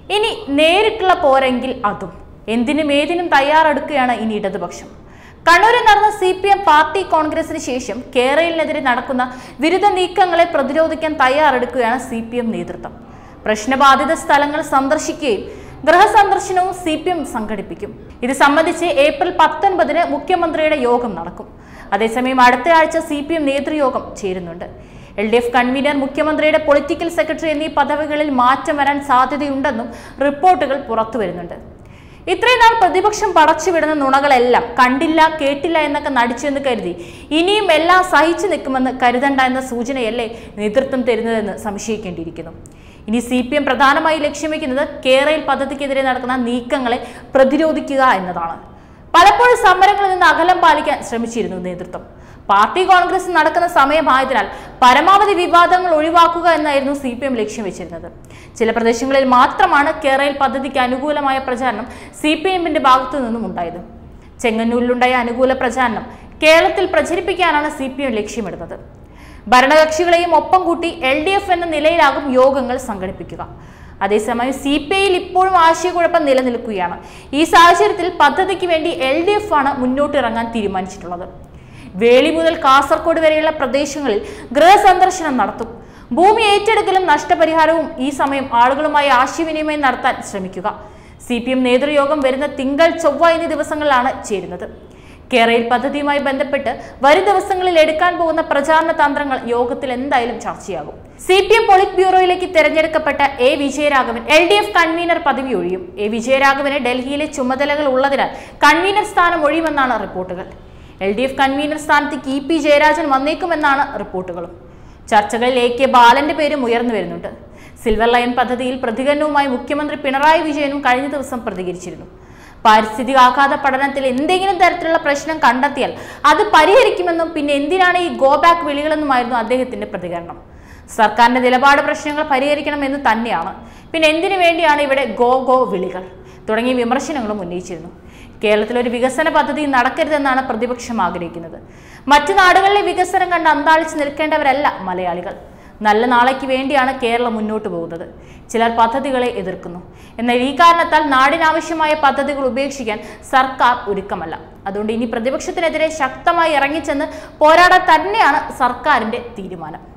ഇനി നേരിട്ടുള്ള പോരെങ്കിൽ അതും എന്തിനും ഏതിനും തയ്യാറെടുക്കുകയാണ് ഇനി ഇടതുപക്ഷം കണ്ണൂരിൽ നടന്ന സി പി എം പാർട്ടി കോൺഗ്രസിന് ശേഷം കേരളത്തിനെതിരെ നടക്കുന്ന വിരുദ്ധ നീക്കങ്ങളെ പ്രതിരോധിക്കാൻ തയ്യാറെടുക്കുകയാണ് സി പി എം നേതൃത്വം പ്രശ്നബാധിത സ്ഥലങ്ങൾ സന്ദർശിക്കുകയും ഗൃഹസന്ദർശനവും സി പി എം സംഘടിപ്പിക്കും ഇത് സംബന്ധിച്ച് ഏപ്രിൽ പത്തൊൻപതിന് മുഖ്യമന്ത്രിയുടെ യോഗം നടക്കും അതേസമയം അടുത്ത ആഴ്ച സി പി എം നേതൃയോഗം ചേരുന്നുണ്ട് എൽ ഡി എഫ് കൺവീനർ മുഖ്യമന്ത്രിയുടെ പൊളിറ്റിക്കൽ സെക്രട്ടറി എന്നീ പദവികളിൽ മാറ്റം വരാൻ സാധ്യതയുണ്ടെന്നും റിപ്പോർട്ടുകൾ പുറത്തുവരുന്നുണ്ട് ഇത്രയും നാൾ പ്രതിപക്ഷം പടച്ചുവിടുന്ന നുണകളെല്ലാം കണ്ടില്ല കേട്ടില്ല എന്നൊക്കെ നടിച്ചെന്ന് കരുതി ഇനിയും എല്ലാം സഹിച്ചു നിൽക്കുമെന്ന് കരുതണ്ട എന്ന സൂചനയല്ലേ നേതൃത്വം തരുന്നതെന്ന് സംശയിക്കേണ്ടിയിരിക്കുന്നു ഇനി സി പി എം പ്രധാനമായി ലക്ഷ്യം വെക്കുന്നത് കേരളയിൽ പദ്ധതിക്കെതിരെ നടക്കുന്ന നീക്കങ്ങളെ പ്രതിരോധിക്കുക എന്നതാണ് പലപ്പോഴും സമരങ്ങളിൽ നിന്ന് അകലം പാലിക്കാൻ ശ്രമിച്ചിരുന്നു നേതൃത്വം പാർട്ടി കോൺഗ്രസ് നടക്കുന്ന സമയമായതിനാൽ പരമാവധി വിവാദങ്ങൾ ഒഴിവാക്കുക എന്നായിരുന്നു സി പി എം ലക്ഷ്യം വെച്ചിരുന്നത് ചില പ്രദേശങ്ങളിൽ മാത്രമാണ് കേരളയിൽ പദ്ധതിക്ക് അനുകൂലമായ പ്രചാരണം സി പി എമ്മിന്റെ ഭാഗത്തു നിന്നും ഉണ്ടായത് ചെങ്ങന്നൂരിലുണ്ടായ അനുകൂല പ്രചാരണം കേരളത്തിൽ പ്രചരിപ്പിക്കാനാണ് സി പി എം ലക്ഷ്യമിടുന്നത് ഭരണകക്ഷികളെയും ഒപ്പം കൂട്ടി എൽ ഡി എഫ് എന്ന നിലയിലാകും യോഗങ്ങൾ സംഘടിപ്പിക്കുക അതേസമയം സി പി ഐയിൽ ഇപ്പോഴും ആശയക്കുഴപ്പം നിലനിൽക്കുകയാണ് ഈ സാഹചര്യത്തിൽ പദ്ധതിക്ക് വേണ്ടി എൽ ഡി എഫ് ആണ് മുന്നോട്ടിറങ്ങാൻ തീരുമാനിച്ചിട്ടുള്ളത് വേളി മുതൽ കാസർഗോഡ് വരെയുള്ള പ്രദേശങ്ങളിൽ ഗൃഹസന്ദർശനം നടത്തും ഭൂമി ഏറ്റെടുക്കലും നഷ്ടപരിഹാരവും ഈ സമയം ആളുകളുമായി ആശയവിനിമയം നടത്താൻ ശ്രമിക്കുക സി പി എം നേതൃയോഗം വരുന്ന തിങ്കൾ ചൊവ്വ എന്നീ ദിവസങ്ങളിലാണ് ചേരുന്നത് കേരളയിൽ പദ്ധതിയുമായി ബന്ധപ്പെട്ട് വരും ദിവസങ്ങളിൽ എടുക്കാൻ പോകുന്ന പ്രചാരണ തന്ത്രങ്ങൾ യോഗത്തിൽ എന്തായാലും ചർച്ചയാകും സി പി എം പോളിറ്റ് ബ്യൂറോയിലേക്ക് തെരഞ്ഞെടുക്കപ്പെട്ട A Vijayaraghavan L D F convener പദവി ഒഴിയും എ വിജയരാഘവന് ഡൽഹിയിലെ ചുമതലകൾ ഉള്ളതിനാൽ കൺവീനർ സ്ഥാനം ഒഴിയുമെന്നാണ് റിപ്പോർട്ടുകൾ എൽ ഡി എഫ് കൺവീനർ സ്ഥാനത്തേക്ക് ഇ പി ജയരാജൻ വന്നേക്കുമെന്നാണ് റിപ്പോർട്ടുകളും ചർച്ചകളിൽ എ കെ ബാലന്റെ പേരും ഉയർന്നു വരുന്നുണ്ട് സിൽവർ ലൈൻ പദ്ധതിയിൽ പ്രതികരണവുമായി മുഖ്യമന്ത്രി പിണറായി വിജയനും കഴിഞ്ഞ ദിവസം പ്രതികരിച്ചിരുന്നു പാരിസ്ഥിതിക ആഘാത പഠനത്തിൽ എന്തെങ്കിലും തരത്തിലുള്ള പ്രശ്നം കണ്ടെത്തിയാൽ അത് പരിഹരിക്കുമെന്നും പിന്നെ എന്തിനാണ് ഈ ഗോ ബാക്ക് വിളികളെന്നുമായിരുന്നു അദ്ദേഹത്തിന്റെ പ്രതികരണം സർക്കാരിന്റെ നിലപാട് പ്രശ്നങ്ങൾ പരിഹരിക്കണമെന്ന് തന്നെയാണ് പിന്നെ എന്തിനു വേണ്ടിയാണ് ഇവിടെ ഗോ ഗോ വിളികൾ തുടങ്ങിയ വിമർശനങ്ങളും ഉന്നയിച്ചിരുന്നു കേരളത്തിൽ ഒരു വികസന പദ്ധതി നടക്കരുതെന്നാണ് പ്രതിപക്ഷം ആഗ്രഹിക്കുന്നത് മറ്റു നാടുകളിലെ വികസനം കണ്ട് അന്താളിച്ച് നിൽക്കേണ്ടവരല്ല മലയാളികൾ നല്ല നാളേക്ക് വേണ്ടിയാണ് കേരളം മുന്നോട്ട് പോകുന്നത് ചിലർ പദ്ധതികളെ എതിർക്കുന്നു എന്നാൽ ഈ കാരണത്താൽ നാടിനാവശ്യമായ പദ്ധതികൾ ഉപേക്ഷിക്കാൻ സർക്കാർ ഒരുക്കമല്ല അതുകൊണ്ട് ഇനി പ്രതിപക്ഷത്തിനെതിരെ ശക്തമായി ഇറങ്ങിച്ചെന്ന് പോരാടാൻ തന്നെയാണ് സർക്കാരിന്റെ തീരുമാനം